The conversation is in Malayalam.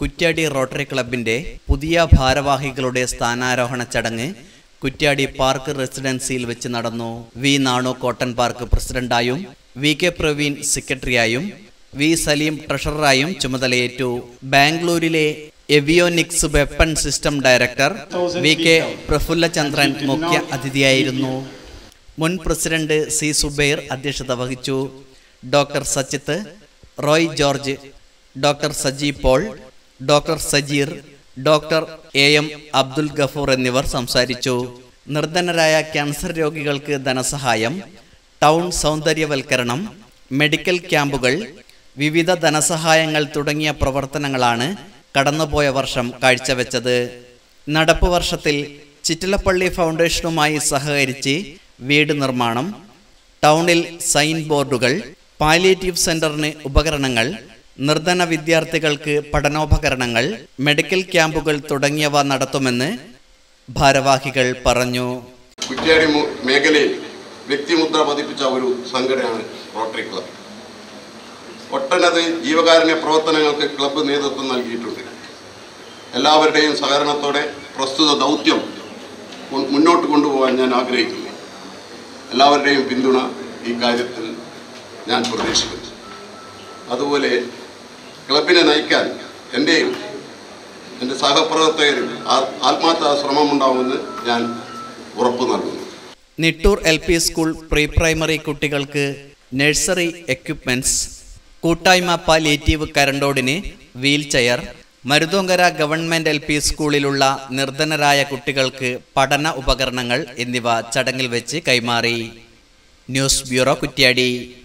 കുറ്റ്യാടി റോട്ടറി ക്ലബിന്റെ പുതിയ ഭാരവാഹികളുടെ സ്ഥാനാരോഹണ ചടങ്ങ് കുറ്റ്യാടി പാർക്ക് റെസിഡൻസിയിൽ വെച്ച് നടന്നു വി നാണു കോട്ടൺ പാർക്ക് പ്രസിഡന്റായും വി കെ പ്രവീൺ സെക്രട്ടറിയായും വി സലീം ട്രഷററായും ചുമതലയേറ്റു ബാംഗ്ലൂരിലെ avionics weapon system director V K Prafullachandran മുഖ്യ അതിഥിയായിരുന്നു മുൻ പ്രസിഡന്റ് സി സുബൈർ അധ്യക്ഷത വഹിച്ചു doctor Sachith Roy George doctor Saji Paul doctor Sajeer doctor A M Abdul Gafoor എന്നിവർ സംസാരിച്ചു നിർധനരായ ക്യാൻസർ രോഗികൾക്ക് ധനസഹായം ടൗൺ സൗന്ദര്യവൽക്കരണം മെഡിക്കൽ ക്യാമ്പുകൾ വിവിധ ധനസഹായങ്ങൾ തുടങ്ങിയ പ്രവർത്തനങ്ങളാണ് കടന്നുപോയ വർഷം കാഴ്ചവെച്ചത് നടപ്പ് വർഷത്തിൽ ചിറ്റിലപ്പള്ളി ഫൗണ്ടേഷനുമായി സഹകരിച്ച് വീട് നിർമ്മാണം ടൗണിൽ സൈൻ ബോർഡുകൾ പാലിയേറ്റീവ് സെന്ററിന് ഉപകരണങ്ങൾ നിർധന വിദ്യാർത്ഥികൾക്ക് പഠനോപകരണങ്ങൾ മെഡിക്കൽ ക്യാമ്പുകൾ തുടങ്ങിയവ നടത്തുമെന്ന് ഭാരവാഹികൾ പറഞ്ഞു കുറ്റ്യാടി മു- മേഖലയിൽ വ്യക്തിമുദ്ര പതിപ്പിച്ച ഒരു സംഘടനയാണ് റോട്ടറി ക്ലബ് ഒട്ടനവധി ജീവകാരുണ്യ പ്രവർത്തനങ്ങൾക്ക് ക്ലബ്ബ് നേതൃത്വം നൽകിയിട്ടുണ്ട് എല്ലാവരുടെയും സഹകരണത്തോടെ പ്രസ്തുത ദൗത്യം കൊ- മുന്നോട്ട് കൊണ്ടുപോകാൻ ഞാൻ ആഗ്രഹിക്കുന്നു എല്ലാവരുടെയും പിന്തുണ ഈ കാര്യത്തിൽ ഞാൻ പ്രതീക്ഷിക്കുന്നു അതുപോലെ ക്ലബിനെ നയിക്കാൻ എൻ്റെയും എൻ്റെ സഹപ്രവർത്തകരും ആ- ആത്മാർത്ഥ ശ്രമമുണ്ടാവുമെന്ന് ഞാൻ ഉറപ്പു നൽകുന്നു Nittoor L P school pre primary കുട്ടികൾക്ക് നഴ്സറി എക്യുപ്മെന്റ്സ് കൂട്ടായ്മ പാലിയേറ്റീവ് കരണ്ടോടിന് wheel chair Maruthonkara government L P സ്കൂളിലുള്ള നിർധനരായ കുട്ടികൾക്ക് പഠന ഉപകരണങ്ങൾ എന്നിവ ചടങ്ങിൽ വെച്ച് കൈമാറി ന്യൂസ് ബ്യൂറോ കുറ്റ്യാടി